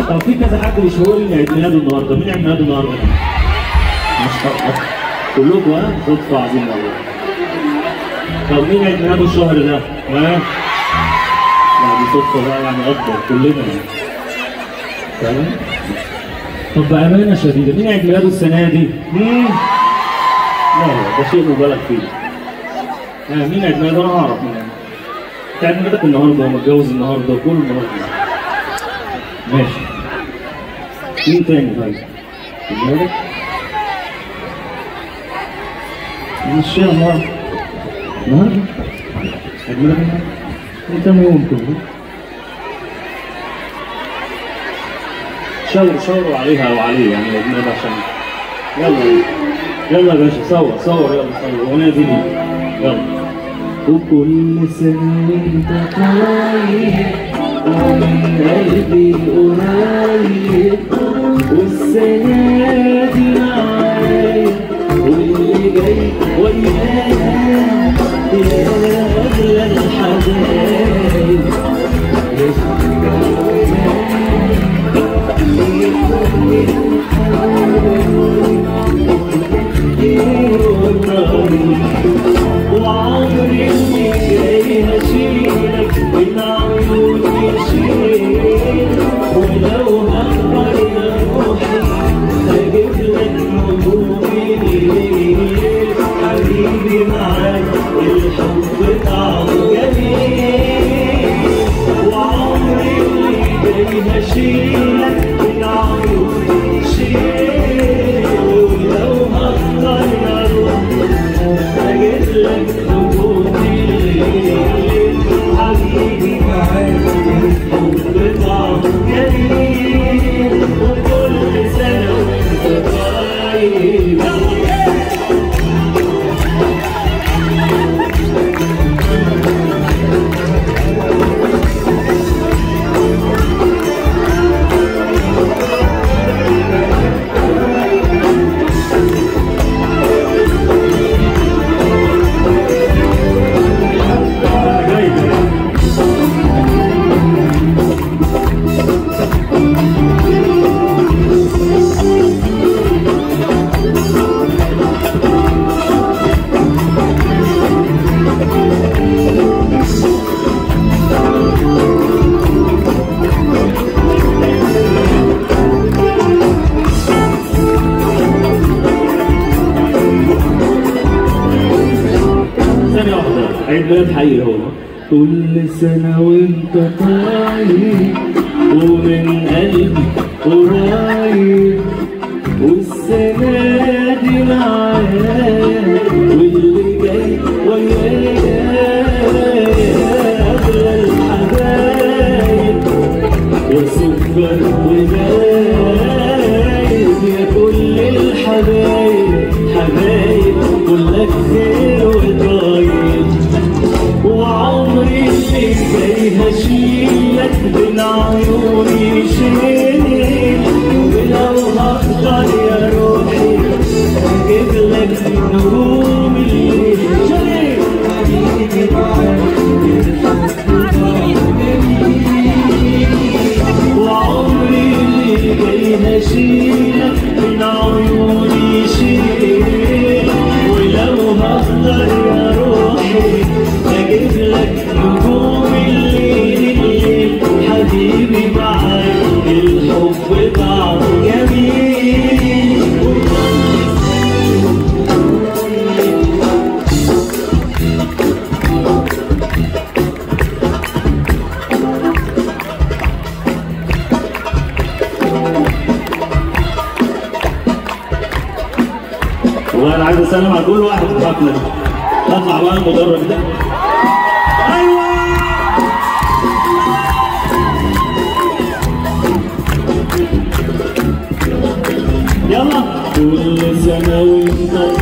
طب في كذا حد بيشاور لي عيد ميلاده النهارده مين عيد ميلاده النهارده؟ ما شاء الله كلكم ها صدفه عظيمه والله طب مين عيد ميلاده الشهر ده؟ ها؟ لا دي صدفه بقى يعني اكبر كلنا يعني تمام؟ طب بأمانة شديدة مين عيد ميلاده السنة دي؟ مين؟ لا لا ده شيء مبالغ فيه. ها مين عيد ميلاده؟ أنا أعرف مين أنت عيد ميلادك النهارده ومتجوز النهارده وكل النهارده. ماشي. مين تاني طيب؟ عيد ميلادك؟ مش النهارده. النهارده؟ عيد ميلادك النهارده؟ من كام يوم كده؟ شاوروا شاوروا عليها وعليه يعني لازم عشان يلا يلا يا باشا صور صور يلا صور الاغنيه دي ليك يلا وكل سنة وانت طيب ومن قلبي قريب والسنة دي معايا واللي جاي ويايا يا أغلى الحبايب وعمري اللي جاي هشيلك من عيوني شيل ولو هقدر يا روحي هجيب لك نجومي ليل حبيبي معاك الحب طعمه جميل وعمري اللي جاي هشيلك من عيوني شيل ولو هقدر يا روحي هجيب لك نجومي ليل حبيبي معاك الحب طعمه جميل وكل سنة وانت طيب ثانية واحدة عيد ميلاد حقيقي هو كل سنة وانت طيب ومن قلبي قريب والسنة دي معايا واللي جاي ويايا أغلى الحبايب وسكر وزايد يا كل الحبايب حبايب كلك خير وطيب وعمري اللي جاي هشيلك بين عيوني شيل ولو هقدر يا روحي هجيب لك نجوم الليل شيل حبيبي وعمري اللي جاي هشيلك من عيوني شيل ولو هقدر يا روحي هجيب لك نجوم الليل الليل حبيبي معاك الحب طعمه جميل والله انا عايز اسلم على كل واحد في الحفله دي اطلع بقى المدرج ده ايوه يلا كل سنه وانت